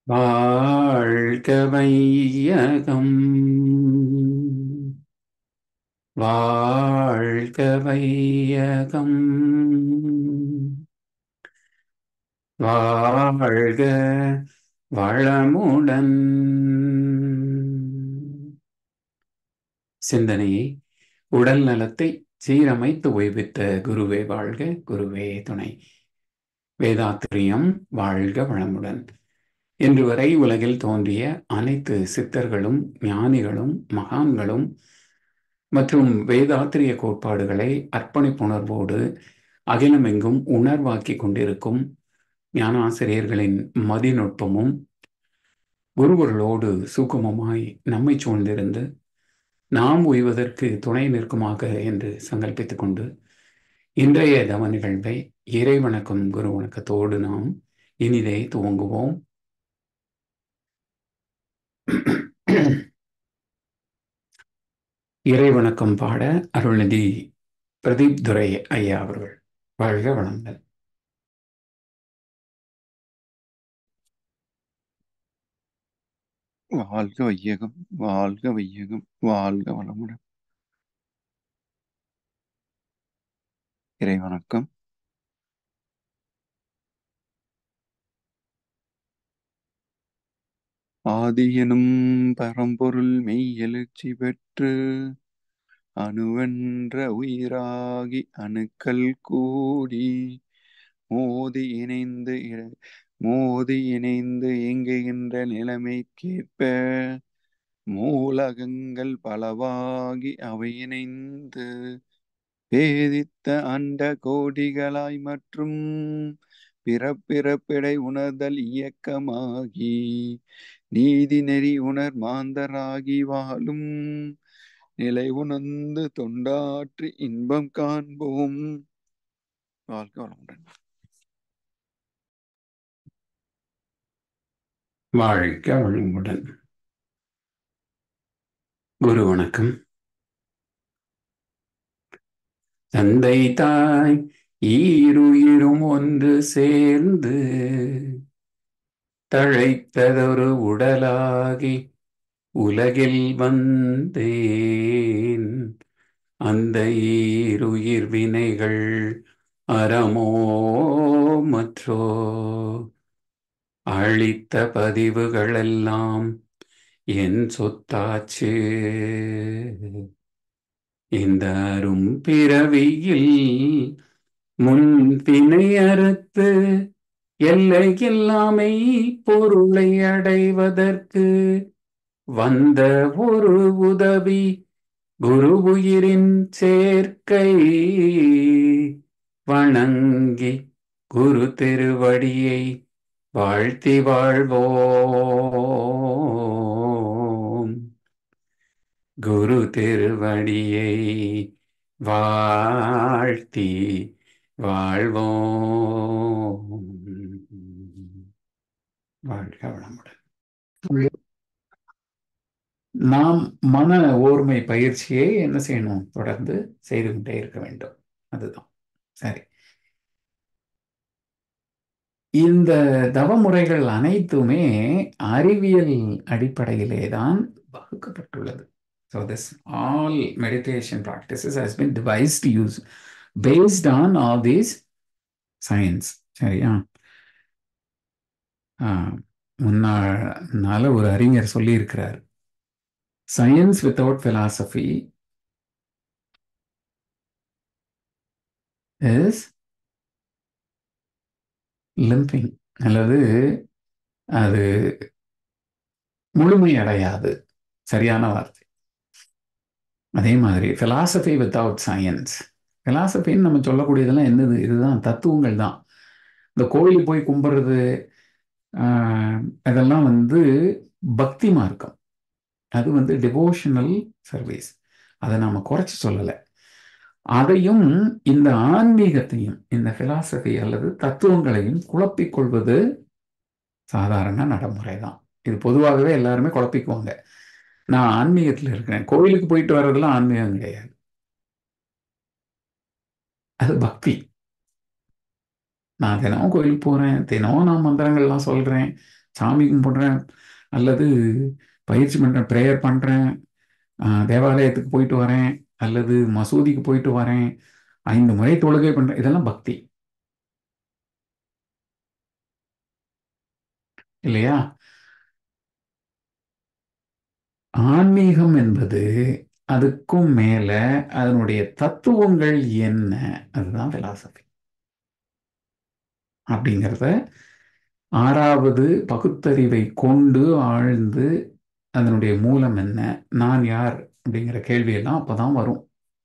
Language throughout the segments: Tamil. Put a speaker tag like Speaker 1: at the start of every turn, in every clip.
Speaker 1: வாழ்க வையகம் வாழ்க வையகம் வாழ்க வளமுடன் சிந்தனையை உடல் நலத்தை சீரமைத்து ஓய்வித்த குருவே வாழ்க குருவே துணை வேதாத்திரியம் வாழ்க வளமுடன் இன்று வரை உலகில் தோன்றிய அனைத்து சித்தர்களும் ஞானிகளும் மகான்களும் மற்றும் வேதாத்திரிய கோட்பாடுகளை அர்ப்பணிப்புணர்வோடு அகிலமெங்கும் உணர்வாக்கி கொண்டிருக்கும் ஞானாசிரியர்களின் மதிநுட்பமும் குருவர்களோடு சுக்குமமாய் நம்மை சூழ்ந்திருந்து நாம் உய்வதற்கு துணை நிற்குமாக என்று சங்கல்பித்துக் கொண்டு இன்றைய தவ நிகழ்வை இறைவணக்கம் குரு வணக்கத்தோடு நாம் இனிதே துவங்குவோம் இறைவணக்கம் பாட அருள்நிதி பிரதீப் துரை ஐயா அவர்கள் வாழ்க வளங்கள்
Speaker 2: வாழ்க வையகம் வாழ்க வையகம் வாழ்க வளமுடன் இறை வணக்கம் ஆதியனும் பரம்பொருள் மெய் எழுச்சி பெற்று அணுவென்ற உயிராகி அணுக்கள் கூடி மோதி இணைந்து இட- மோதி இணைந்து இயங்குகின்ற நிலைமைக்கேற்ப மூலகங்கள் பலவாகி அவை இணைந்து பேதித்த அண்ட கோடிகளாய் மற்றும் பிறப்பிறப்பிடை உணர்தல் இயக்கமாகி நீதி நெறி உணர் மாந்தராகி வாழும் நிலை உணர்ந்து தொண்டாற்றி இன்பம் காண்போம் வாழ்க வளமுடன்
Speaker 1: வாழ்க வளமுடன் குரு வணக்கம் தந்தை தாய் ஈருயிரும் ஒன்று சேர்ந்து தழைத்ததொரு உடலாகி உலகில் வந்தேன் அந்த ஈருயிர் வினைகள் அறமோ மற்றோ அழித்த பதிவுகளெல்லாம் என் சொத்தாச்சு இந்த அரும் பிறவியில் முன்பினை அறுத்து எல்லையில்லாமை பொருளை அடைவதற்கு வந்த ஒரு உதவி குரு உயிரின் சேர்க்கை வணங்கி குரு திருவடியை வாழ்த்தி வாழ்வோம் குரு திருவடியை வாழ்த்தி வாழ்வோம் வாழ்க வளமுடன் நாம் மன ஓர்மை பயிற்சியை என்ன செய்யணும் தொடர்ந்து செய்து கொண்டே இருக்க வேண்டும் அதுதான் சரி இந்த தவமுறைகள் அனைத்துமே அறிவியல் அடிப்படையிலே தான் வகுக்கப்பட்டுள்ளது so this all meditation practices has been devised to use based on all these science சரியா முன்னால ஒரு அறிஞர் சொல்லியிருக்கிறார் science without philosophy is limping அல்லது அது முழுமையடையாது சரியான வார்த்தை அதே மாதிரி philosophy வித்தவுட் சயின்ஸ் philosophyன்னு நம்ம சொல்லக்கூடியதெல்லாம் என்னது இதுதான் தத்துவங்கள் தான் இந்த கோயிலுக்கு போய் கும்பிட்றது அதெல்லாம் வந்து பக்தி மார்க்கம் அது வந்து டிவோஷனல் சர்வீஸ் அதை நாம் குறைச்சி சொல்லலை அதையும் இந்த ஆன்மீகத்தையும் இந்த philosophy அல்லது தத்துவங்களையும் குழப்பிக் கொள்வது சாதாரண நடைமுறை தான் இது பொதுவாகவே எல்லாருமே குழப்பிக்குவாங்க நான் ஆன்மீகத்தில் இருக்கிறேன் கோயிலுக்கு போயிட்டு வர்றதெல்லாம் ஆன்மீகம் கிடையாது அது பக்தி நான் தினமும் கோயிலுக்கு போகிறேன் தினமும் நான் மந்திரங்கள்லாம் சொல்கிறேன் சாமி கும்பிட்றேன் அல்லது பயிற்சி பண்ணுறேன் ப்ரேயர் பண்ணுறேன் தேவாலயத்துக்கு போயிட்டு வரேன் அல்லது மசூதிக்கு போயிட்டு வரேன் ஐந்து முறை தொழுகை பண்ணுறேன் இதெல்லாம் பக்தி இல்லையா ஆன்மீகம் என்பது அதுக்கும் மேல அதனுடைய தத்துவங்கள் என்ன அதுதான் பிலாசபி அப்படிங்கிறத ஆறாவது பகுத்தறிவை கொண்டு ஆழ்ந்து அதனுடைய மூலம் என்ன நான் யார் அப்படிங்கிற கேள்வியெல்லாம் அப்பதான் வரும்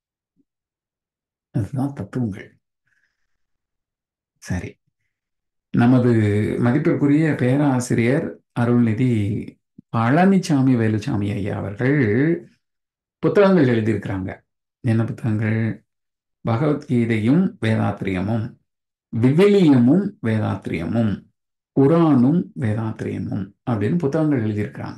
Speaker 1: அதுதான் தத்துவங்கள் சரி நமது மதிப்பிற்குரிய பேராசிரியர் அருள்நிதி பழனிசாமி வேலுசாமி ஐயா அவர்கள் புத்தகங்கள் எழுதியிருக்கிறாங்க என்ன புத்தகங்கள் பகவத்கீதையும் வேதாத்திரியமும் விவிலியமும் வேதாத்திரியமும் குரானும் வேதாத்திரியமும் அப்படின்னு புத்தகங்கள் எழுதியிருக்கிறாங்க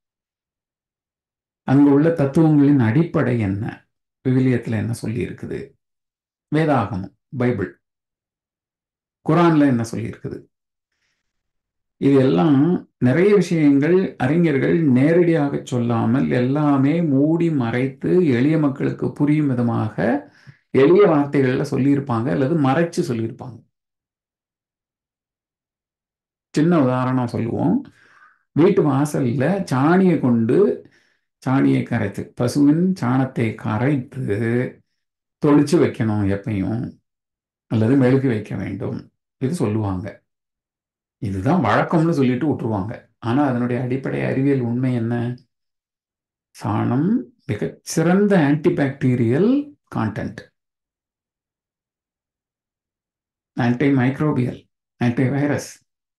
Speaker 1: அங்கு உள்ள தத்துவங்களின் அடிப்படை என்ன விவிலியத்தில் என்ன சொல்லி இருக்குது வேதாகமம் பைபிள் குரான்ல என்ன சொல்லி இருக்குது இது எல்லாம் நிறைய விஷயங்கள் அறிஞர்கள் நேரடியாக சொல்லாமல் எல்லாமே மூடி மறைத்து எளிய மக்களுக்கு புரியும் விதமாக எளிய வார்த்தைகள்ல சொல்லியிருப்பாங்க அல்லது மறைச்சு சொல்லியிருப்பாங்க சின்ன உதாரணம் சொல்லுவோம் வீட்டு வாசல்ல சாணியை கொண்டு சாணியை கரைத்து பசுவின் சாணத்தை கரைத்து தொளிச்சு வைக்கணும் எப்பையும் அல்லது மெழுகு வைக்க வேண்டும் இது சொல்லுவாங்க இதுதான் வழக்கம்னு சொல்லிட்டு விட்டுருவாங்க ஆனா அதனுடைய அடிப்படை அறிவியல் உண்மை என்ன சாணம் மிகச்சிறந்த antibacterial content antimicrobial antivirus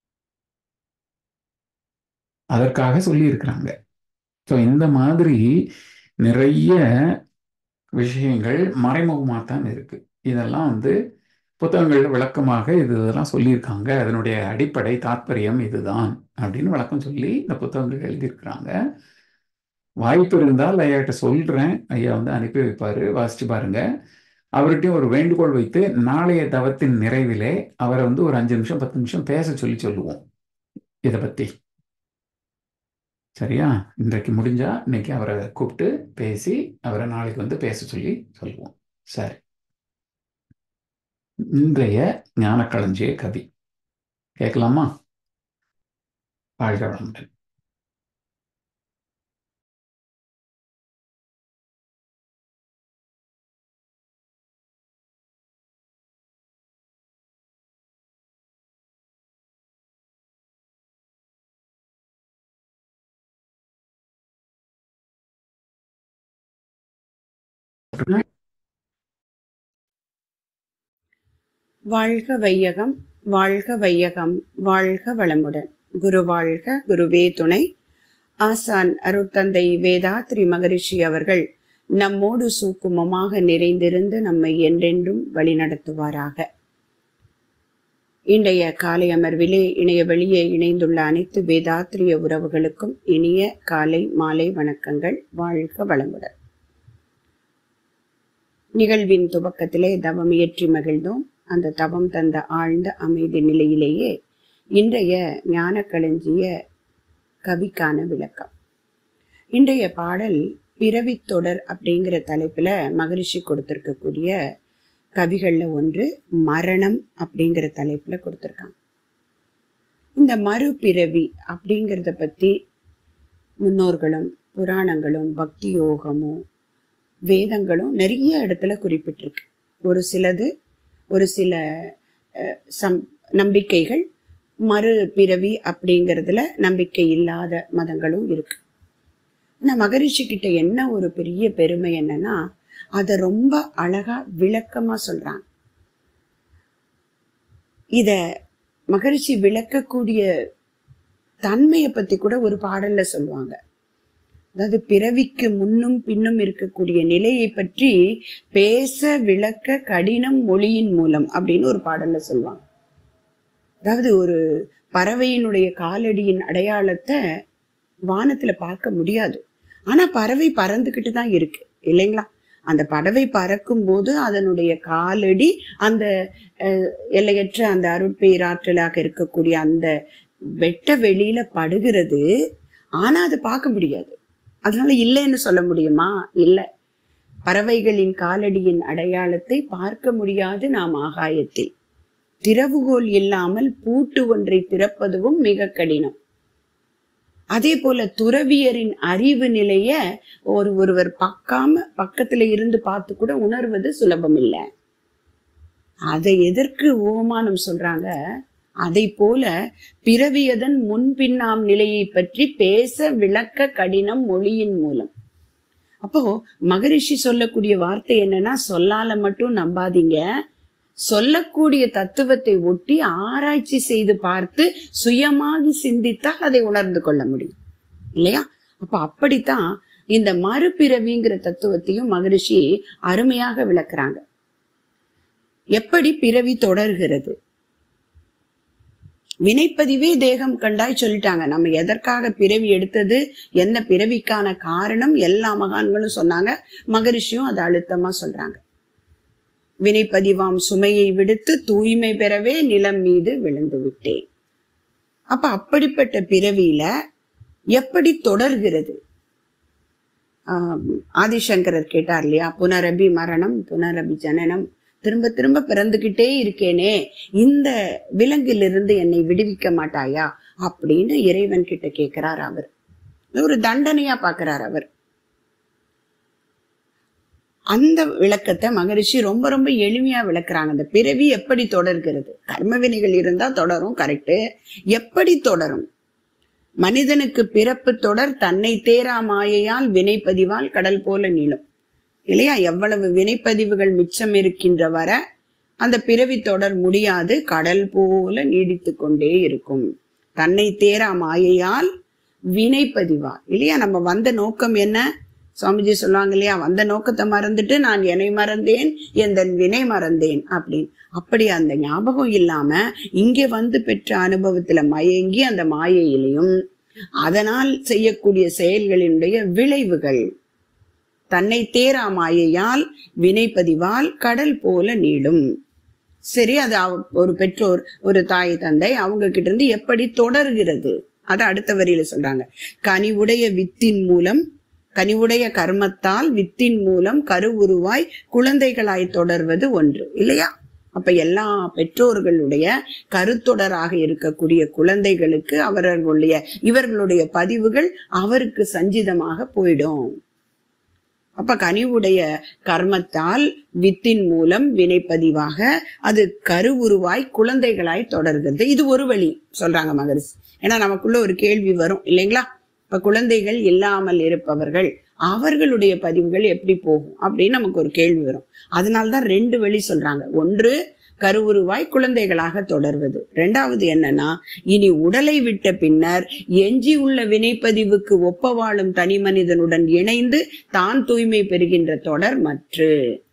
Speaker 1: அதற்காக சொல்லி இருக்கிறாங்க ஸோ இந்த மாதிரி நிறைய விஷயங்கள் மறைமுகமாக தான் இருக்கு இதெல்லாம் வந்து புத்தகங்கள் விளக்கமாக இது இதெல்லாம் சொல்லியிருக்காங்க அதனுடைய அடிப்படை தாற்பயம் இதுதான் அப்படின்னு விளக்கம் சொல்லி இந்த புத்தகங்கள் எழுதியிருக்கிறாங்க வாய்ப்பு இருந்தால் ஐயாட்ட சொல்றேன் ஐயா வந்து அனுப்பி வைப்பாரு வாசிச்சு பாருங்க அவர்கிட்டயும் ஒரு வேண்டுகோள் வைத்து நாளைய தவத்தின் நிறைவிலே அவரை வந்து ஒரு அஞ்சு நிமிஷம் பத்து நிமிஷம் பேச சொல்லி சொல்லுவோம் இதை பத்தி சரியா இன்றைக்கு முடிஞ்சா இன்னைக்கு அவரை கூப்பிட்டு பேசி அவரை நாளைக்கு வந்து பேச சொல்லி சொல்லுவோம் சரி இன்றைய ஞானக்களஞ்சிய கவி கேட்கலாமா வாழ்க வளமுடன்
Speaker 3: வாழ்க வையகம் வாழ்க வையகம் வாழ்க வளமுடன் குரு வாழ்க குருவே துணை ஆசான் அருட்தந்தை வேதாத்ரி மகரிஷி அவர்கள் நம்மோடு சூக்குமமாக நிறைந்திருந்து நம்மை என்றென்றும் வழிநடத்துவாராக இன்றைய காலை அமர்விலே இணைய வெளியே இணைந்துள்ள அனைத்து வேதாத்திரிய உறவுகளுக்கும் இனிய காலை மாலை வணக்கங்கள் வாழ்க வளமுடன் நிகழ்வின் துவக்கத்திலே தவம் இயற்றி மகிழ்ந்தோம் அந்த தவம் தந்த ஆழ்ந்த அமைதி நிலையிலேயே இன்றைய ஞானக்களஞ்சிய கவிக்கான விளக்கம் இன்றைய பாடல் பிறவித் தொடர் அப்படிங்கிற தலைப்புல மகரிஷி கொடுத்திருக்கக்கூடிய கவிகள்ல ஒன்று மரணம் அப்படிங்கிற தலைப்புல கொடுத்திருக்காங்க இந்த மறுபிறவி அப்படிங்கிறத பத்தி முன்னோர்களும் புராணங்களும் பக்தி யோகமும் வேதங்களும் நிறைய இடத்துல குறிப்பிட்டிருக்கு ஒரு சிலது ஒரு சில அஹ், சம் நம்பிக்கைகள் மறு பிறவி அப்படிங்கிறதுல நம்பிக்கை இல்லாத மதங்களும் இருக்கு ஆனா மகரிஷி கிட்ட என்ன ஒரு பெரிய பெருமை என்னன்னா அத ரொம்ப அழகா விளக்கமா சொல்றாங்க இத மகரிஷி விளக்கக்கூடிய தன்மையை பத்தி கூட ஒரு பாடல்ல சொல்லுவாங்க அதாவது பிறவிக்கு முன்னும் பின்னும் இருக்கக்கூடிய நிலையை பற்றி பேச விளக்க கடினம் மொழியின் மூலம் அப்படின்னு ஒரு பாடல்ல சொல்லுவாங்க அதாவது ஒரு பறவையினுடைய காலடியின் அடையாளத்தை வானத்துல பார்க்க முடியாது ஆனா பறவை பறந்துகிட்டு தான் இருக்கு இல்லைங்களா அந்த பறவை பறக்கும் போது அதனுடைய காலடி அந்த அஹ், எல்லையற்ற அந்த அருட்பேராற்றலாக இருக்கக்கூடிய அந்த வெட்ட வெளியில படுகிறது ஆனா அது பார்க்க முடியாது அதனால இல்லைன்னு சொல்ல முடியுமா இல்லை பறவைகளின் காலடியின் அடையாளத்தை பார்க்க முடியாது நாம் ஆகாயத்தில் திறவுகோல் இல்லாமல் பூட்டு ஒன்றை திறப்பதுவும் மிக கடினம் அதே போல துறவியரின் அறிவு நிலைய ஒரு ஒருவர் பார்க்காம பக்கத்துல இருந்து பார்த்து கூட உணர்வது சுலபம் இல்லை அதை எதற்கு ஓமானம் சொல்றாங்க அதை போல பிறவியதன் முன்பின்னாம் நிலையை பற்றி பேச விளக்க கடினம் மொழியின் மூலம் அப்போ மகரிஷி சொல்லக்கூடிய வார்த்தை என்னன்னா சொல்லால மட்டும் நம்பாதீங்க சொல்லக்கூடிய தத்துவத்தை ஒட்டி ஆராய்ச்சி செய்து பார்த்து சுயமாக சிந்தித்தால் அதை உணர்ந்து கொள்ள முடியும் இல்லையா அப்ப அப்படித்தான் இந்த மறுபிறவிங்கிற தத்துவத்தையும் மகரிஷி அருமையாக விளக்குறாங்க எப்படி பிறவி தொடர்கிறது வினைப்பதிவே தேகம் கண்டாய் சொல்லிட்டாங்க நம்ம எதற்காக பிறவி எடுத்தது என்ன பிறவிக்கான காரணம் எல்லா மகான்களும் சொன்னாங்க மகரிஷியும் அதை அழுத்தமா சொல்றாங்க வினைப்பதிவாம் சுமையை விடுத்து தூய்மை பெறவே நிலம் மீது விழுந்து விட்டேன் அப்ப அப்படிப்பட்ட பிறவியில எப்படி தொடர்கிறது ஆஹ் ஆதிசங்கரர் கேட்டார் இல்லையா புனரபி மரணம் புனரபி ஜனனம் திரும்ப திரும்ப பிறந்துகிட்டே இருக்கேனே இந்த விலங்கிலிருந்து என்னை விடுவிக்க மாட்டாயா அப்படின்னு இறைவன் கிட்ட கேட்கிறார் அவர் ஒரு தண்டனையா பாக்குறார் அவர் அந்த விளக்கத்தை மகரிஷி ரொம்ப ரொம்ப எளிமையா விளக்குறாங்க அந்த பிறவி எப்படி தொடர்கிறது கர்ம வினைகள் இருந்தா தொடரும் கரெக்டு எப்படி தொடரும் மனிதனுக்கு பிறப்பு தொடர் தன்னை தேரா மாயையால் வினைப்பதிவால் கடல் போல நீளும் இல்லையா எவ்வளவு வினைப்பதிவுகள் மிச்சம் இருக்கின்ற வர அந்த பிறவி தொடர் முடியாது கடல் போல நீடித்து கொண்டே இருக்கும் தன்னை தேரா மாயையால் வினைப்பதிவா இல்லையா நம்ம வந்த நோக்கம் என்ன சுவாமிஜி சொல்லுவாங்க இல்லையா வந்த நோக்கத்தை மறந்துட்டு நான் என்னை மறந்தேன் எந்த வினை மறந்தேன் அப்படின்னு அப்படி அந்த ஞாபகம் இல்லாம இங்கே வந்து பெற்ற அனுபவத்துல மயங்கி அந்த மாயையிலையும் அதனால் செய்யக்கூடிய செயல்களினுடைய விளைவுகள் தன்னை தேரா மாயையால் வினைப்பதிவால் கடல் போல நீளும் சரி அது அவ- ஒரு பெற்றோர் ஒரு தாய் தந்தை அவங்க கிட்ட இருந்து எப்படி தொடர்கிறது அதை அடுத்த வரியில சொல்றாங்க கனிவுடைய வித்தின் மூலம் கனிவுடைய கர்மத்தால் வித்தின் மூலம் கருவுருவாய் குழந்தைகளாய் தொடர்வது ஒன்று இல்லையா அப்ப எல்லா பெற்றோர்களுடைய கருத்தொடராக இருக்கக்கூடிய குழந்தைகளுக்கு அவர்களுடைய இவர்களுடைய பதிவுகள் அவருக்கு சஞ்சிதமாக போயிடும் அப்ப கனிவுடைய கர்மத்தால் வித்தின் மூலம் வினைப்பதிவாக அது கருவுருவாய் குழந்தைகளாய் தொடர்கிறது இது ஒரு வழி சொல்றாங்க மகரிஷி ஏன்னா நமக்குள்ள ஒரு கேள்வி வரும் இல்லைங்களா இப்ப குழந்தைகள் இல்லாமல் இருப்பவர்கள் அவர்களுடைய பதிவுகள் எப்படி போகும் அப்படின்னு நமக்கு ஒரு கேள்வி வரும் அதனால்தான் ரெண்டு வழி சொல்றாங்க ஒன்று கருவுருவாய் குழந்தைகளாக தொடர்வது ரெண்டாவது என்னன்னா இனி உடலை விட்ட பின்னர் எஞ்சி உள்ள வினைப்பதிவுக்கு ஒப்ப வாழும் தனி மனிதனுடன் இணைந்து தான் தூய்மை பெறுகின்ற தொடர் மற்று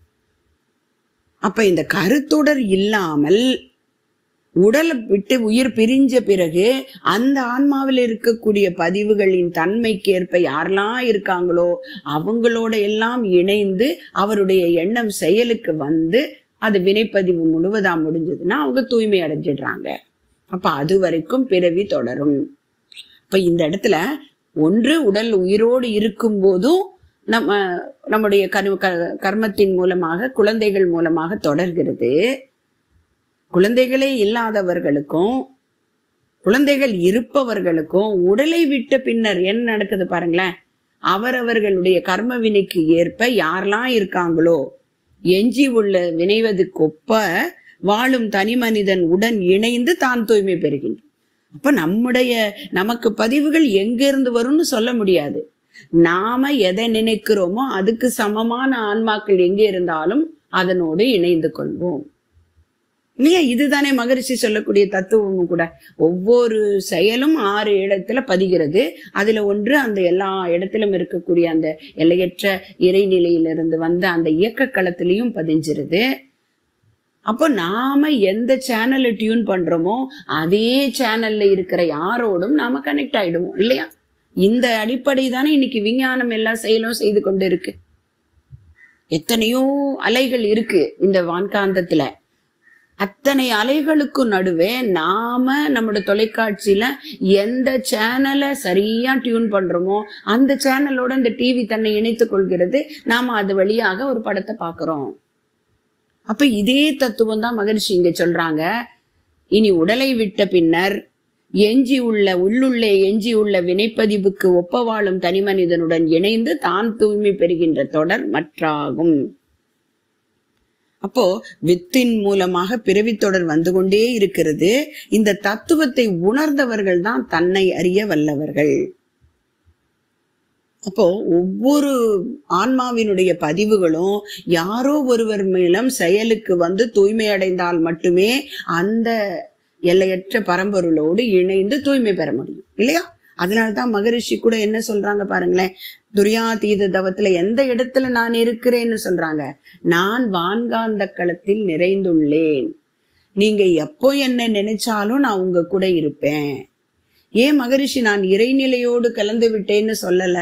Speaker 3: அப்ப இந்த கருத்தொடர் இல்லாமல் உடலை விட்டு உயிர் பிரிஞ்ச பிறகு அந்த ஆன்மாவில் இருக்கக்கூடிய பதிவுகளின் தன்மைக்கேற்ப யாரெல்லாம் இருக்காங்களோ அவங்களோட எல்லாம் இணைந்து அவருடைய எண்ணம் செயலுக்கு வந்து அது வினைப்பதிவு முழுவதா முடிஞ்சதுன்னா அவங்க தூய்மை அடைஞ்சிடுறாங்க அப்ப அது வரைக்கும் பிறவி தொடரும் இப்ப இந்த இடத்துல ஒன்று உடல் உயிரோடு இருக்கும் போதும் நம்ம நம்முடைய கரு க- கர்மத்தின் மூலமாக குழந்தைகள் மூலமாக தொடர்கிறது குழந்தைகளே இல்லாதவர்களுக்கும் குழந்தைகள் இருப்பவர்களுக்கும் உடலை விட்ட பின்னர் என்ன நடக்குது பாருங்களேன் அவரவர்களுடைய கர்ம வினைக்கு ஏற்ப யாரெல்லாம் இருக்காங்களோ எஞ்சி உள்ள வினைவதுக்கொப்ப வாழும் தனி மனிதன் உடன் இணைந்து தான் தூய்மை பெறுகின்றான் அப்ப நம்முடைய நமக்கு பதிவுகள் எங்க இருந்து வரும்னு சொல்ல முடியாது நாம எதை நினைக்கிறோமோ அதுக்கு சமமான ஆன்மாக்கள் எங்கே இருந்தாலும் அதனோடு இணைந்து கொள்வோம் இல்லையா இதுதானே மகரிஷி சொல்லக்கூடிய தத்துவமும் கூட ஒவ்வொரு செயலும் ஆறு இடத்துல பதிகிறது அதுல ஒன்று அந்த எல்லா இடத்திலும் இருக்கக்கூடிய அந்த எல்லையற்ற இறைநிலையிலிருந்து வந்த அந்த இயக்க களத்திலையும் பதிஞ்சிருது அப்போ நாம எந்த சேனலை டியூன் பண்றோமோ அதே சேனல்ல இருக்கிற யாரோடும் நாம கனெக்ட் ஆயிடுவோம் இல்லையா இந்த அடிப்படை தானே இன்னைக்கு விஞ்ஞானம் எல்லா செயலும் செய்து கொண்டு இருக்கு எத்தனையோ அலைகள் இருக்கு இந்த வான்காந்தத்துல அத்தனை அலைகளுக்கும் நடுவே நாம நம்மளோட தொலைக்காட்சியில எந்த சேனலை சரியா டியூன் பண்றோமோ அந்த சேனலோட இந்த டிவி தன்னை இணைத்துக் கொள்கிறது நாம அது வழியாக ஒரு படத்தை பார்க்கிறோம் அப்ப இதே தத்துவம் தான் மகரிஷி இங்க சொல்றாங்க இனி உடலை விட்ட பின்னர் எஞ்சி உள்ள உள்ளுள்ளே எஞ்சி உள்ள வினைப்பதிவுக்கு ஒப்பவாழும் தனிமனிதனுடன் இணைந்து தான் தூய்மை பெறுகின்ற தொடர் மற்றாகும் அப்போ வித்தின் மூலமாக பிறவித் தொடர் வந்து கொண்டே இருக்கிறது இந்த தத்துவத்தை உணர்ந்தவர்கள் தான் தன்னை அறிய வல்லவர்கள் அப்போ ஒவ்வொரு ஆன்மாவினுடைய பதிவுகளும் யாரோ ஒருவர் மூலம் செயலுக்கு வந்து தூய்மை அடைந்தால் மட்டுமே அந்த எல்லையற்ற பரம்பொருளோடு இணைந்து தூய்மை பெற முடியும் இல்லையா அதனால்தான் மகரிஷி கூட என்ன சொல்றாங்க பாருங்களேன் துரியாதீத தவத்துல எந்த இடத்துல நான் இருக்கிறேன்னு சொல்றாங்க நான் வான்காந்த களத்தில் நிறைந்துள்ளேன் நீங்க எப்போ என்ன நினைச்சாலும் நான் உங்க கூட இருப்பேன் ஏன் மகரிஷி நான் இறைநிலையோடு கலந்து விட்டேன்னு சொல்லல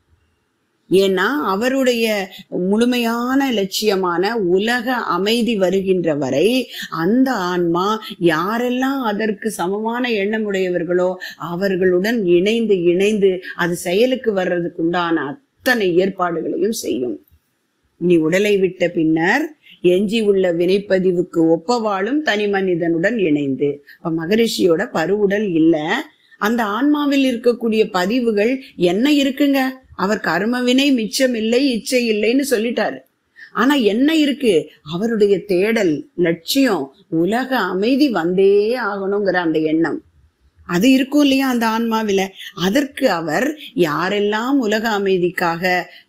Speaker 3: ஏன்னா அவருடைய முழுமையான லட்சியமான உலக அமைதி வருகின்ற வரை அந்த ஆன்மா யாரெல்லாம் அதற்கு சமமான எண்ணமுடையவர்களோ அவர்களுடன் இணைந்து இணைந்து அது செயலுக்கு வர்றதுக்கு உண்டான அத்தனை ஏற்பாடுகளையும் செய்யும் இனி உடலை விட்ட பின்னர் எஞ்சி உள்ள வினைப்பதிவுக்கு ஒப்பவாளும் தனி மனிதனுடன் இணைந்து இப்ப மகரிஷியோட பருவுடல் இல்ல அந்த ஆன்மாவில் இருக்கக்கூடிய பதிவுகள் என்ன இருக்குங்க அவர் கர்மவினை மிச்சம் இல்லை இச்சை இல்லைன்னு சொல்லிட்டாரு ஆனா என்ன இருக்கு அவருடைய தேடல் லட்சியம் உலக அமைதி வந்தே ஆகணுங்கிற அந்த எண்ணம் அது இருக்கும் இல்லையா அந்த ஆன்மாவில அதற்கு அவர் யாரெல்லாம் உலக அமைதிக்காக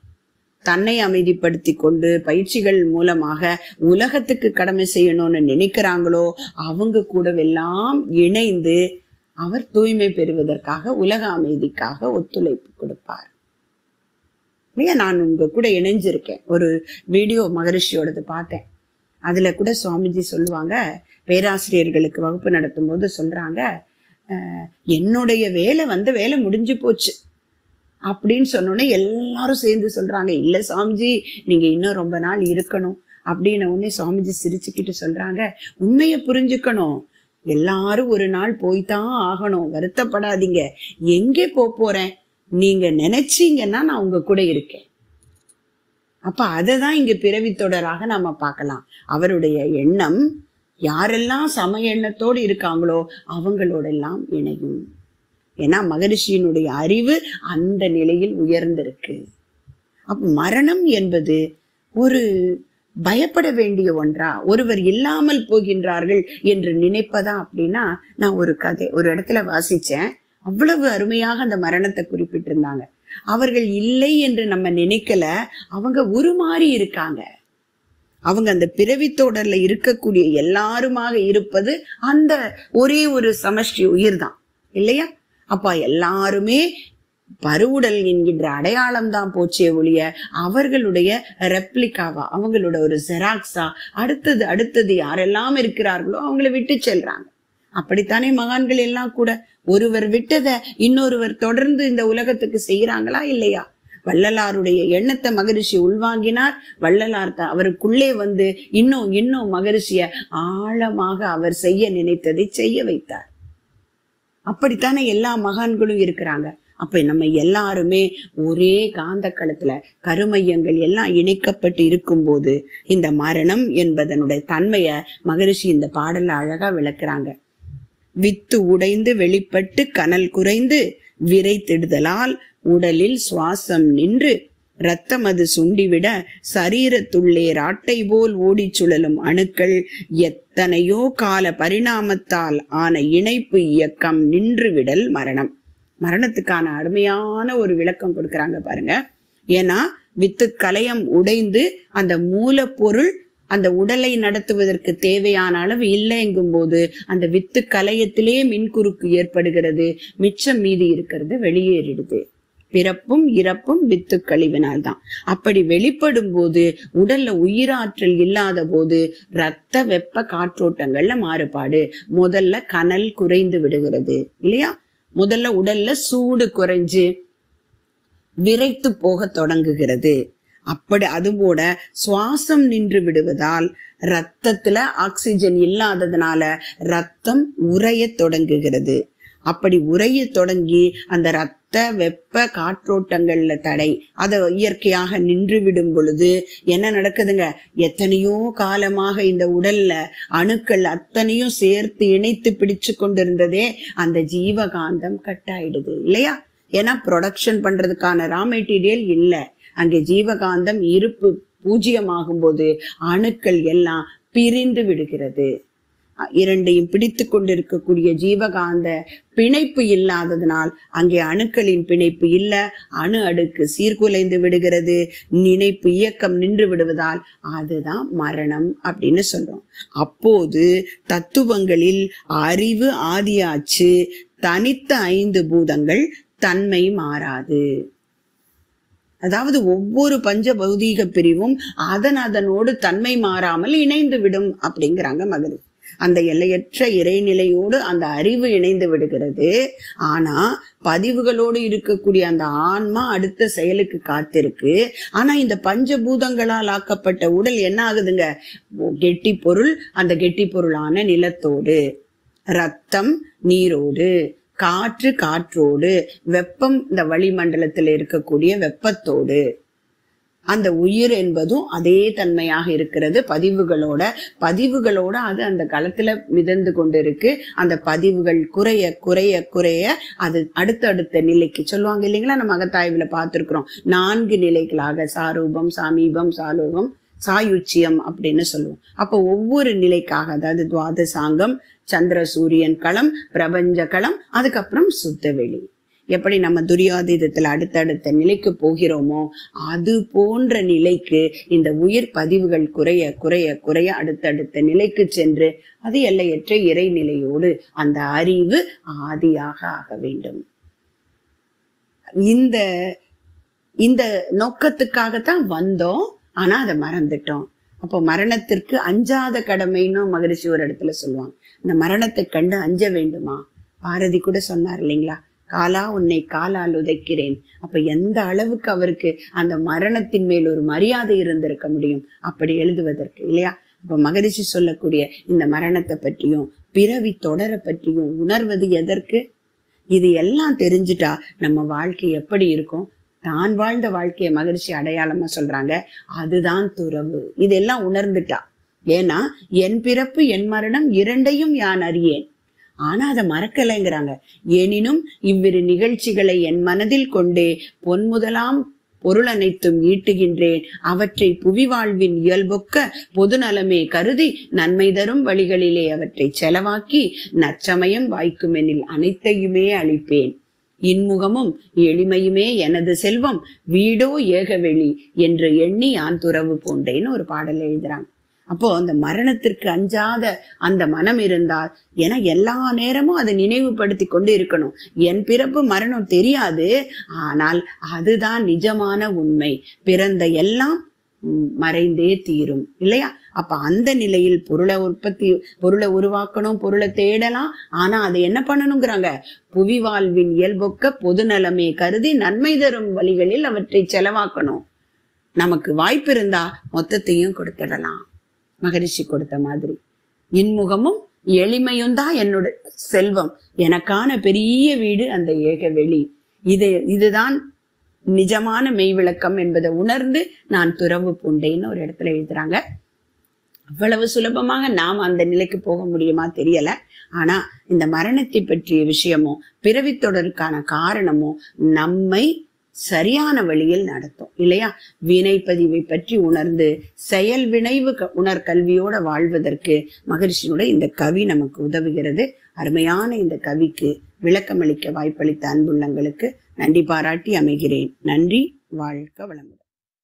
Speaker 3: தன்னை அமைதிப்படுத்தி கொண்டு பயிற்சிகள் மூலமாக உலகத்துக்கு கடமை செய்யணும்னு நினைக்கிறாங்களோ அவங்க கூடவெல்லாம் இணைந்து அவர் தூய்மை பெறுவதற்காக உலக அமைதிக்காக ஒத்துழைப்பு கொடுப்பார் இல்லையா நான் உங்க கூட இணைஞ்சிருக்கேன் ஒரு வீடியோ மகரிஷியோடது பார்த்தேன் அதுல கூட சுவாமிஜி சொல்லுவாங்க பேராசிரியர்களுக்கு வகுப்பு நடத்தும் போது சொல்றாங்க "அஹ், என்னுடைய வேலை வந்து வேலை முடிஞ்சு போச்சு அப்படின்னு சொன்னோடனே எல்லாரும் சேர்ந்து சொல்றாங்க இல்ல சுவாமிஜி நீங்க இன்னும் ரொம்ப நாள் இருக்கணும் அப்படின்ன உடனே சுவாமிஜி சிரிச்சுக்கிட்டு சொல்றாங்க உண்மையை புரிஞ்சுக்கணும் எல்லாரும் ஒரு நாள் போய்தான் ஆகணும் வருத்தப்படாதீங்க எங்கே போப் போறேன் நீங்க நினைச்சீங்கன்னா நான் உங்க கூட இருக்கேன் அப்ப அதை தான் இங்க பிறவி தொடராக நாம பார்க்கலாம் அவருடைய எண்ணம் யாரெல்லாம் சம எண்ணத்தோடு இருக்காங்களோ அவங்களோடெல்லாம் இணையும் ஏன்னா மகரிஷியினுடைய அறிவு அந்த நிலையில் உயர்ந்திருக்கு அப்ப மரணம் என்பது ஒரு பயப்பட வேண்டிய ஒன்றா ஒருவர் இல்லாமல் போகின்றார்கள் என்று நினைப்பதா அப்படின்னா நான் ஒரு கதை ஒரு இடத்துல வாசிச்சேன் அவ்வளவு அருமையாக அந்த மரணத்தை குறிப்பிட்டிருந்தாங்க அவர்கள் இல்லை என்று நம்ம நினைக்கல அவங்க உருமாறி இருக்காங்க அவங்க அந்த பிறவி தொடர்ல இருக்கக்கூடிய எல்லாருமாக இருப்பது அந்த ஒரே ஒரு சமஷ்டி உயிர் தான் இல்லையா அப்ப எல்லாருமே பருவுடல் என்கின்ற அடையாளம் தான் போச்சே ஒழிய அவர்களுடைய ரெப்ளிகாவா அவங்களோட ஒரு ஜெராக்ஸா அடுத்தது அடுத்தது யாரெல்லாம் இருக்கிறார்களோ அவங்கள விட்டு செல்றாங்க அப்படித்தானே மகான்கள் எல்லாம் கூட ஒருவர் விட்டதை இன்னொருவர் தொடர்ந்து இந்த உலகத்துக்கு செய்யறாங்களா இல்லையா வள்ளலாருடைய எண்ணத்தை மகரிஷி உள்வாங்கினார் வள்ளலார் த- அவருக்குள்ளே வந்து இன்னும் இன்னும் மகரிஷிய ஆழமாக அவர் செய்ய நினைத்ததை செய்ய வைத்தார் அப்படித்தானே எல்லா மகான்களும் இருக்கிறாங்க அப்ப நம்ம எல்லாருமே ஒரே காந்த களத்துல கருமையங்கள் எல்லாம் இணைக்கப்பட்டு இருக்கும்போது இந்த மரணம் என்பதனுடைய தன்மைய மகரிஷி இந்த பாடல்ல அழகா விளக்குறாங்க வித்து உடைந்து வெளிப்பட்டு கனல் குறைந்து விரைத்திடுதலால் உடலில் சுவாசம் நின்று இரத்தமது சுண்டிவிட சரீரத்துள்ளே ராட்டை போல் ஓடிச் சுழலும் அணுக்கள் எத்தனையோ கால பரிணாமத்தால் ஆன இணைப்பு இயக்கம் நின்று விடல் மரணம் மரணத்துக்கான அருமையான ஒரு விளக்கம் கொடுக்கறாங்க பாருங்க ஏன்னா வித்து கலயம் உடைந்து அந்த மூலப்பொருள் அந்த உடலை நடத்துவதற்கு தேவையான அளவு இல்லைங்கும் போது அந்த வித்து கலயத்திலே மின்குறுக்கு ஏற்படுகிறது மிச்சம் மீதி இருக்கிறது வெளியேறிடுது பிறப்பும் இறப்பும் வித்து கழிவினால் தான் அப்படி வெளிப்படும் போது உடல்ல உயிராற்றல் இல்லாத போது ரத்த வெப்ப காற்றோட்டங்கள்ல மாறுபாடு முதல்ல கனல் குறைந்து விடுகிறது இல்லையா முதல்ல உடல்ல சூடு குறைஞ்சு விரைத்து போக தொடங்குகிறது அப்படி அதுபோல சுவாசம் நின்று விடுவதால் ரத்தத்துல ஆக்சிஜன் இல்லாததுனால ரத்தம் உறையத் தொடங்குகிறது அப்படி உறைய தொடங்கி அந்த ரத்த வெப்ப காற்றோட்டங்கள்ல தடை அதை இயற்கையாக நின்று விடும் பொழுது என்ன நடக்குதுங்க எத்தனையோ காலமாக இந்த உடல்ல அணுக்கள் அத்தனையும் சேர்த்து இணைத்து பிடிச்சு கொண்டிருந்ததே அந்த ஜீவகாந்தம் கட்டாயிடுது இல்லையா ஏன்னா ப்ரொடக்ஷன் பண்றதுக்கான ரா மெட்டீரியல் இல்லை அங்கே ஜீவகாந்தம் இருப்பு பூஜ்ஜியமாகும் போது அணுக்கள் எல்லாம் பிரிந்து விடுகிறது அ- இரண்டையும் பிடித்து கொண்டிருக்கக்கூடிய ஜீவகாந்த பிணைப்பு இல்லாததனால் அங்கே அணுக்களின் பிணைப்பு இல்ல அணு அடுக்கு சீர்குலைந்து விடுகிறது நினைப்பு இயக்கம் நின்று விடுவதால் அதுதான் மரணம் அப்படின்னு சொல்றோம் அப்போது தத்துவங்களில் அறிவு ஆதியாச்சு தனித்த ஐந்து பூதங்கள் தன்மை மாறாது அதாவது ஒவ்வொரு பஞ்ச பௌதீக பிரிவும் அதன் அதனோடு தன்மை மாறாமல் இணைந்து விடும் அப்படிங்கிறாங்க மகரி அந்த எல்லையற்ற இறைநிலையோடு அந்த அறிவு இணைந்து விடுகிறது ஆனா பதிவுகளோடு இருக்கக்கூடிய அந்த ஆன்மா அடுத்த செயலுக்கு காத்திருக்கு ஆனா இந்த பஞ்சபூதங்களால் ஆக்கப்பட்ட உடல் என்ன ஆகுதுங்க கெட்டி பொருள் அந்த கெட்டி பொருளான நிலத்தோடு ரத்தம் நீரோடு காற்று காற்றோடு வெப்பம் இந்த வளிமண்டலத்தில் இருக்கக்கூடிய வெப்பத்தோடு அந்த உயிர் என்பதும் அதே தன்மையாக இருக்கிறது பதிவுகளோட பதிவுகளோட அது அந்த களத்துல மிதந்து கொண்டு இருக்கு அந்த பதிவுகள் குறைய குறைய குறைய அது அடுத்தடுத்த நிலைக்கு சொல்லுவாங்க இல்லைங்களா நம்ம அகத்தாய்வுல பார்த்திருக்கிறோம் நான்கு நிலைகளாக சாரூபம் சாமீபம் சாலோகம் சாயுச்சியம் அப்படின்னு சொல்லுவோம் அப்போ ஒவ்வொரு நிலைக்காக அதாவது துவாதசாங்கம் சந்திர சூரியன் களம் பிரபஞ்ச களம் அதுக்கப்புறம் சுத்தவெளி எப்படி நம்ம துரியாதீதத்துல அடுத்தடுத்த நிலைக்கு போகிறோமோ அது போன்ற நிலைக்கு இந்த உயிர் பதிவுகள் குறைய குறைய குறைய அடுத்தடுத்த நிலைக்கு சென்று அது எல்லையற்ற இறைநிலையோடு அந்த அறிவு ஆதியாக ஆக வேண்டும் இந்த இந்த நோக்கத்துக்காகத்தான் வந்தோம் ஆனா அதை மறந்துட்டோம் அப்போ மரணத்திற்கு அஞ்சாத கடமைன்னு மகரிஷி ஒரு இடத்துல சொல்லுவாங்க இந்த மரணத்தை கண்டு அஞ்ச வேண்டுமா பாரதி கூட சொன்னார் இல்லைங்களா காலா உன்னை காலால் உதைக்கிறேன் அப்ப எந்த அளவுக்கு அவருக்கு அந்த மரணத்தின் மேல் ஒரு மரியாதை இருந்திருக்க முடியும் அப்படி எழுதுவதற்கு இல்லையா அப்ப மகரிஷி சொல்லக்கூடிய இந்த மரணத்தை பற்றியும் பிறவி தொடர பற்றியும் உணர்வது எதற்கு இது எல்லாம் தெரிஞ்சுட்டா நம்ம வாழ்க்கை எப்படி இருக்கும் தான் வாழ்ந்த வாழ்க்கையை மகிழ்ச்சி அடையாளமா சொல்றாங்க அதுதான் துறவு இதெல்லாம் உணர்ந்துட்டா ஏன்னா என் பிறப்பு என் மரணம் இரண்டையும் யான் அறியேன் ஆனா அதை மறக்கலைங்கிறாங்க எனினும் இவ்விரு நிகழ்ச்சிகளை என் மனதில் கொண்டே பொன்முதலாம் பொருள் அனைத்தும் ஈட்டுகின்றேன் அவற்றை புவி வாழ்வின் இயல்பொக்க பொது நலமே கருதி நன்மை தரும் வழிகளிலே அவற்றை செலவாக்கி நற்சமயம் வாய்க்குமெனில் அனைத்தையுமே அளிப்பேன் இன்முகமும் எளிமையுமே எனது செல்வம் வீடோ ஏகவெளி என்று எண்ணி யான் துறவு பூண்டேன்னு ஒரு பாடல் எழுதுறாங்க அப்போ அந்த மரணத்திற்கு அஞ்சாத அந்த மனம் இருந்தால் ஏன்னா எல்லா நேரமும் அதை நினைவுபடுத்தி கொண்டு இருக்கணும் என் பிறப்பு மரணம் தெரியாது ஆனால் அதுதான் நிஜமான உண்மை பிறந்த எல்லாம் ம், மறைந்தே தீரும் இல்லையா அப்ப அந்த நிலையில் பொருளை உற்பத்தி பொருளை உருவாக்கணும் பொருளை தேடலாம் ஆனா அதை என்ன பண்ணணுங்கிறாங்க புவி வாழ்வின் இயல்பொக்க பொது நலமே கருதி நன்மை தரும் வழிகளில் அவற்றை செலவாக்கணும் நமக்கு வாய்ப்பு இருந்தா மொத்தத்தையும் கொடுத்துடலாம் மகரிஷி கொடுத்த மாதிரி இன்முகமும் எளிமையும் தான் என்னோட செல்வம் எனக்கான பெரிய வீடு அந்த ஏக வெளி இது இதுதான் நிஜமான மெய் விளக்கம் என்பதை உணர்ந்து நான் துறவு பூண்டேன்னு ஒரு இடத்துல எழுதுறாங்க அவ்வளவு சுலபமாக நாம் அந்த நிலைக்கு போக முடியுமா தெரியல ஆனா இந்த மரணத்தை பற்றிய விஷயமும் பிறவித் தொடருக்கான காரணமும் நம்மை சரியான வழியில் நடத்தும் இல்லையா வினைப்பதிவை பற்றி உணர்ந்து செயல் வினைவு க- உணர் கல்வியோட வாழ்வதற்கு மகரிஷியோட இந்த கவி நமக்கு உதவுகிறது அருமையான இந்த கவிக்கு விளக்கமளிக்க வாய்ப்பளித்த அன்புள்ளங்களுக்கு நன்றி பாராட்டி அமைகிறேன் நன்றி வாழ்க வளமுடன்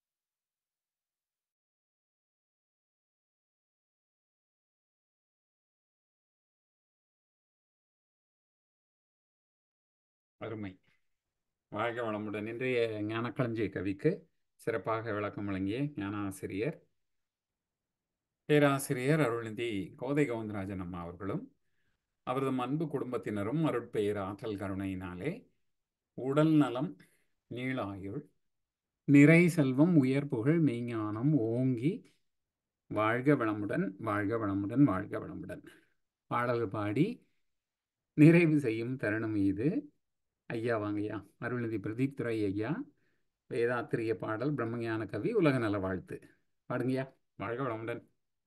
Speaker 1: அருமை வாழ்க வளமுடன் இன்றைய ஞானக்களஞ்சிய கவிக்கு சிறப்பாக விளக்கம் வழங்கிய ஞானாசிரியர் பேராசிரியர் அருள்நிதி கோதை கவுந்தராஜன் அம்மா அவர்களும் அவரது அன்பு குடும்பத்தினரும் அருட்பெயர் ஆற்றல் கருணையினாலே உடல் நலம் நீளாயுள் நிறை செல்வம் உயர் புகழ் மெய்ஞானம் ஓங்கி வாழ்க வளமுடன் வாழ்க வளமுடன் வாழ்க வளமுடன் பாடல் பாடி நிறைவு செய்யும் தருணம் இது ஐயா வாங்கய்யா அருள்நிதி பிரதீப் துரை ஐயா வேதாத்திரிய பாடல் பிரம்மஞான கவி உலக நல வாழ்த்து பாடுங்கய்யா வாழ்க வளமுடன்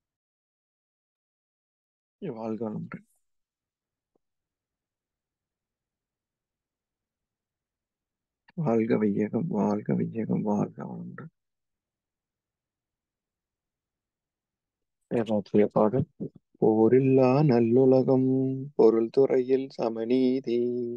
Speaker 2: வாழ்க வளமுடன் வாழ்க வையகம் வாழ்க வையகம் வாழ்க வளமுடன் வேதாத்திரிய பாடல் போரில்லா நல்லுலகம் பொருள் துறையில் சமநீதி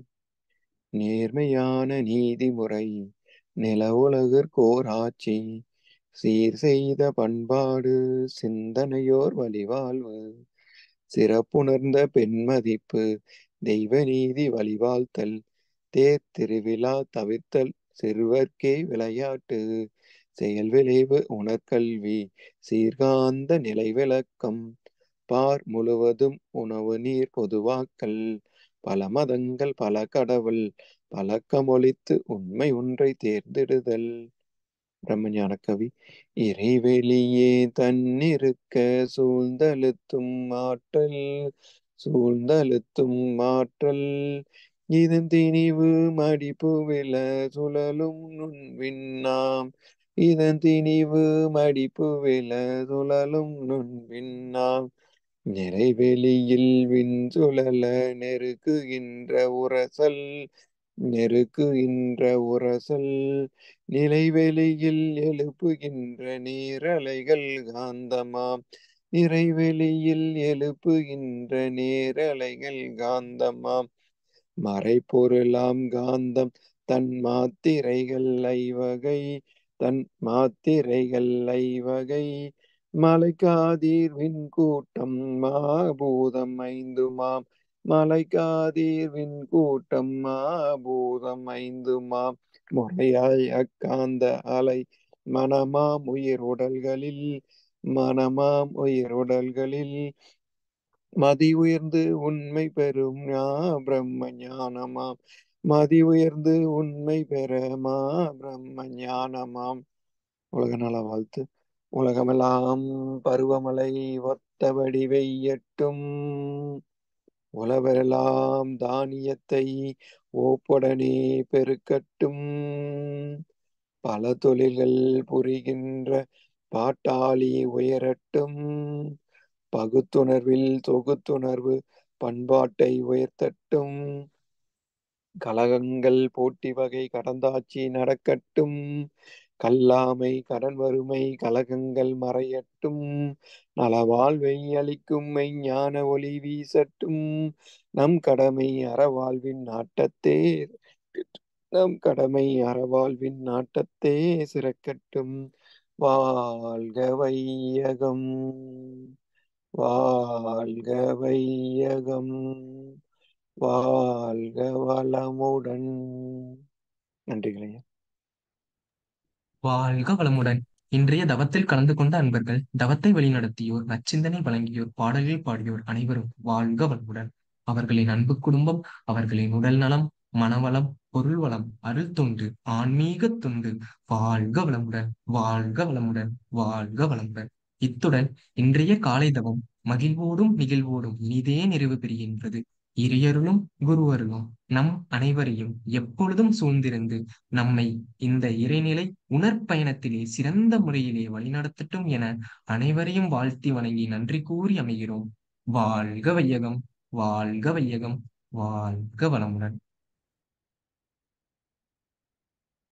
Speaker 2: நேர்மையான நீதிமுறை நில உலகிற்கோர் ஆட்சி சீர் செய்த பண்பாடு சிந்தனையோர் வழிவாழ்வு சிறப்புணர்ந்த பெண்மதிப்பு தெய்வ நீதி வழிவாழ்த்தல் தேர் திருவிழா தவிர்த்தல் சிறுவர்க்கே விளையாட்டு செயல் விளைவு உணர்கல்வி சீர்காந்த நிலை விளக்கம் பார் முழுவதும் உணவு நீர் பொதுவாக்கல் பல மதங்கள் பல கடவுள் பழக்கமொழித்து உண்மை ஒன்றை தேர்ந்தெடுதல் பிரம்மஞான கவி இறைவெளியே தன்னிருக்க சூழ்ந்தழுத்தும் ஆற்றல் சூழ்ந்தழுத்தும் ஆற்றல் இதன் திணிவு மடிப்பு வில சுழலும் நுண் விண்ணாம் இதன் திணிவு மடிப்பு வில சுழலும் நுண் விண்ணாம் நிறைவெளியில் விண் சுழல நெருக்குகின்ற உரசல் நெருக்குகின்ற உரசல் நிலைவெளியில் எழுப்புகின்ற நீரலைகள் காந்தமாம் நிறைவெளியில் எழுப்புகின்ற நேரலைகள் காந்தமாம் மறைப்பொருளாம் காந்தம் தன் மாத்திரைகள் ஐவகை தன் மாத்திரைகள் ஐவகை மலைக்காதீர் விண்கூட்டம் மாபூதம் ஐந்துமாம் மலைக்காதீர் விண்கூட்டம் மாபூதம் ஐந்துமாம் முறையாய் அக்காந்த அலை மனமாம் உயிர் உடல்களில் மனமாம் உயிர் உடல்களில் மதி உயர்ந்து உண்மை பெறும் ஞா பிரம்ம ஞானமாம் மதி உயர்ந்து உண்மை பெற மா பிரம்ம ஞானமாம் உலக நல வாழ்த்து உலகமெல்லாம் பருவமழை ஒத்தபடி வெய்யட்டும் உலவரெல்லாம் தானியத்தை ஓப்புடனே பெருக்கட்டும் பல தொழில்கள் புரிகின்ற பாட்டாளி உயரட்டும் பகுத்துணர்வில் தொகுத்துணர்வு பண்பாட்டை உயர்த்தட்டும் கலகங்கள் போட்டி வகை கடந்தாட்சி நடக்கட்டும் கல்லாமை கடன் வறுமை கலகங்கள் மறையட்டும் நலவாழ்வை அளிக்கும் மெய்ஞான ஒளி வீசட்டும் நம் கடமை அறவாழ்வின் நாட்டத்தே நம் கடமை அறவாழ்வின் நாட்டத்தே சிறக்கட்டும் வாழ்க வையகம் வாழ்க வையகம் வாழ்க வளமுடன் நன்றிகளையா
Speaker 4: வாழ்க வளமுடன் இன்றைய தவத்தில் கலந்து கொண்ட அன்பர்கள் தவத்தை வழிநடத்தியோர் நச்சிந்தனை வழங்கியோர் பாடல்கள் பாடியோர் அனைவரும் வாழ்க வளமுடன் அவர்களின் அன்பு குடும்பம் அவர்களின் உடல் நலம் மனவளம் பொருள் வளம் அருள் தொண்டு ஆன்மீக தொண்டு வாழ்க வளமுடன் வாழ்க வளமுடன் வாழ்க வளமுடன் இத்துடன் இன்றைய காலை தவம் மகிழ்வோடும் நிகழ்வோடும் இனிதே நிறைவு பெறுகின்றது இறையருளும் குருவருளும் நம் அனைவரையும் எப்பொழுதும் சூழ்ந்திருந்து நம்மை இந்த இறைநிலை உணர்பயணத்திலே சிறந்த முறையிலே வழிநடத்தட்டும் என அனைவரையும் வாழ்த்தி வணங்கி நன்றி கூறி அமைகிறோம் வாழ்க வையகம் வாழ்க வையகம் வாழ்க வளமுடன்